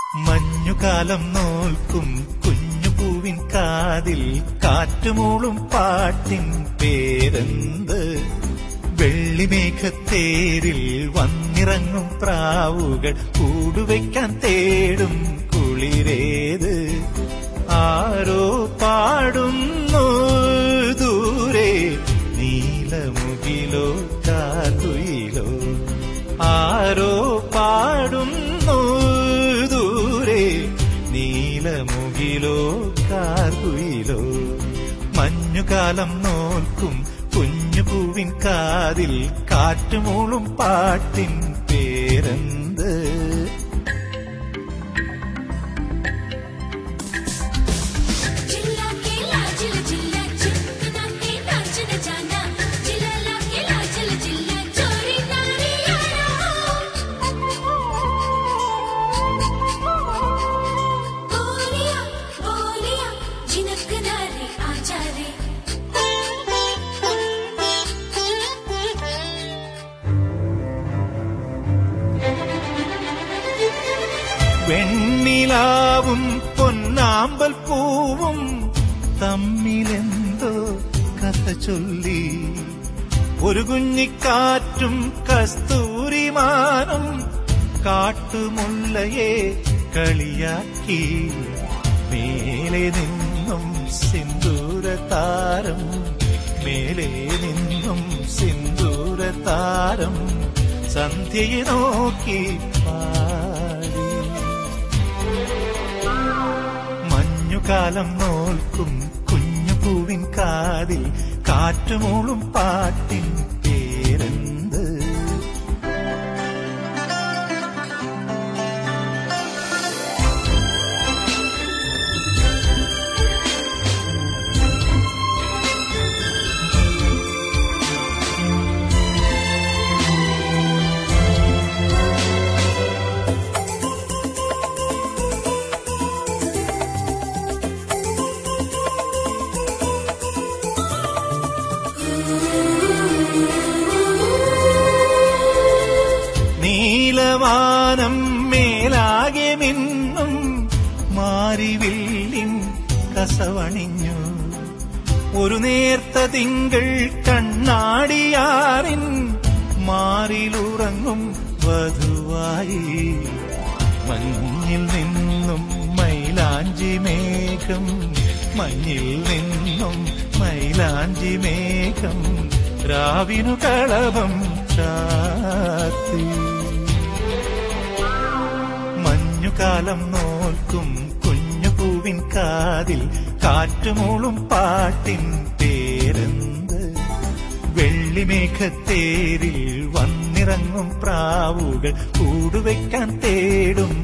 മഞ്ഞുകാലം നോൽക്കും കുഞ്ഞു പൂവിൻ കാതിൽ കാറ്റുമൂളും പാട്ടിൻ പേരെന്ത് വെള്ളിമേഘത്തേരിൽ വന്നിറങ്ങും പ്രാവുകൾ കൂടുവയ്ക്കാൻ തേടും കുളിരേത് ആരോ പാടുന്നു ദൂരെ നീലമുകിലോ കാതുയിലോ ആരോ പാടുന്നു ദൂരെ നീലമുകിലോ കാർകുയിലോ മഞ്ഞുകാലം നോൽക്കും കുഞ്ഞു പൂവിൻ കാതിൽ കാറ്റുമൂളും പാട്ടിൻ പേരെന്ത് ചില്ല കേല ചില്ല ചില്ല ചിക്കന കേ നാച്ചന ജാന ചില്ല കേല ചില്ല ചില്ല ചോരി നാരിയാന ബോലിയ ബോലിയ ജിനक നാരെ ആചാരെ വെണ്ണിലാവും പൊന്നാമ്പൽ പൂവും തമ്മിലെന്തോ കഥ ചൊല്ലി ഒരു കുഞ്ഞിക്കാറ്റും കസ്തൂരിമാനും കാട്ടുമുല്ലയെ കളിയാക്കി മേലെ നിന്നും സിന്ദൂര താരം മേലെ നിന്നും സിന്ദൂര താരം സന്ധ്യയെ നോക്കി പാടി മഞ്ഞുകാലം നോൽക്കും കുഞ്ഞു പൂവിൻ കാതിൽ കാറ്റുമൂളും പാട്ടിൻ പേരെന്ത് നീലവാനം മേലാകെ മിന്നും മാരിവില്ലിൻ കസവണിഞ്ഞു ഒരു നേർത്ത തിങ്കൾ കണ്ണാടിയാറിൻ മാറിലുറങ്ങും വധുവായി മഞ്ഞിൽ നിന്നും മൈലാഞ്ചി മേഘം മഞ്ഞിൽ നിന്നും മൈലാഞ്ചി മേഘം രാവിനു കളഭം ചാത്തി മഞ്ഞുകാലം നോൽക്കും കുഞ്ഞു പൂവിൻ കാതിൽ കാറ്റുമൂളും പാട്ടിൻ പേരെന്ത് വെള്ളിമേഘത്തേരിൽ വന്നിറങ്ങും പ്രാവുകൾ കൂടുവയ്ക്കാൻ തേടും